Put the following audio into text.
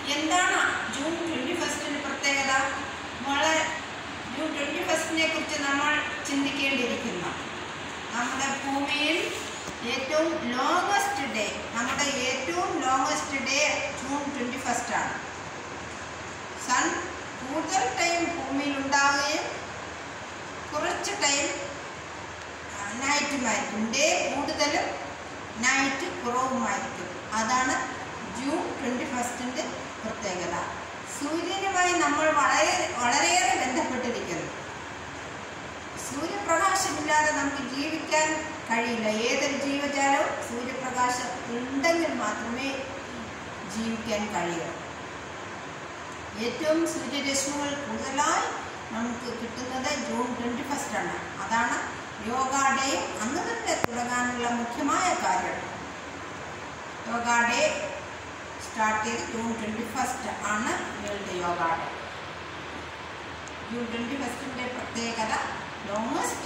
എന്താണ് June twenty ഫസ്റ്റിന് പ്രത്യേകത നമ്മളെ ജൂൺ ട്വൻറ്റി ഫസ്റ്റിനെ കുറിച്ച് നമ്മൾ ചിന്തിക്കേണ്ടിയിരിക്കുന്നു നമ്മുടെ ഭൂമിയിൽ ഏറ്റവും ലോങ്ങസ്റ്റ് ഡേ നമ്മുടെ ഏറ്റവും longest day June twenty first ആണ് സൺ കൂടുതൽ ടൈം ഭൂമിയിൽ ഉണ്ടാവുകയും കുറച്ച് ടൈം നൈറ്റുമായിരിക്കും ഡേ കൂടുതലും നൈറ്റ് കുറവുമായിരിക്കും അതാണ് ജൂൺ ട്വൻറ്റി ഫസ്റ്റിൻ്റെ പ്രത്യേകത സൂര്യനുമായി നമ്മൾ വളരെ വളരെയേറെ ബന്ധപ്പെട്ടിരിക്കുന്നു സൂര്യപ്രകാശമില്ലാതെ നമുക്ക് ജീവിക്കാൻ കഴിയില്ല ഏതൊരു ജീവജാലവും സൂര്യപ്രകാശം ഉണ്ടെങ്കിൽ മാത്രമേ ജീവിക്കാൻ കഴിയൂ ഏറ്റവും സൂര്യരശ്മികൾ കൂടുതലായി നമുക്ക് കിട്ടുന്നത് ജൂൺ ട്വൻറ്റി ഫസ്റ്റ് ആണ് അതാണ് യോഗ ഡേ അന്ന് തന്നെ തുടങ്ങാനുള്ള മുഖ്യമായ കാര്യം യോഗ ഡേ സ്റ്റാർട്ട് ചെയ്ത് ജൂൺ ട്വൻറ്റി ഫസ്റ്റ് ആണ് world yoga day June twenty ഫസ്റ്റിൻ്റെ പ്രത്യേകത ലോങ്ങസ്റ്റ്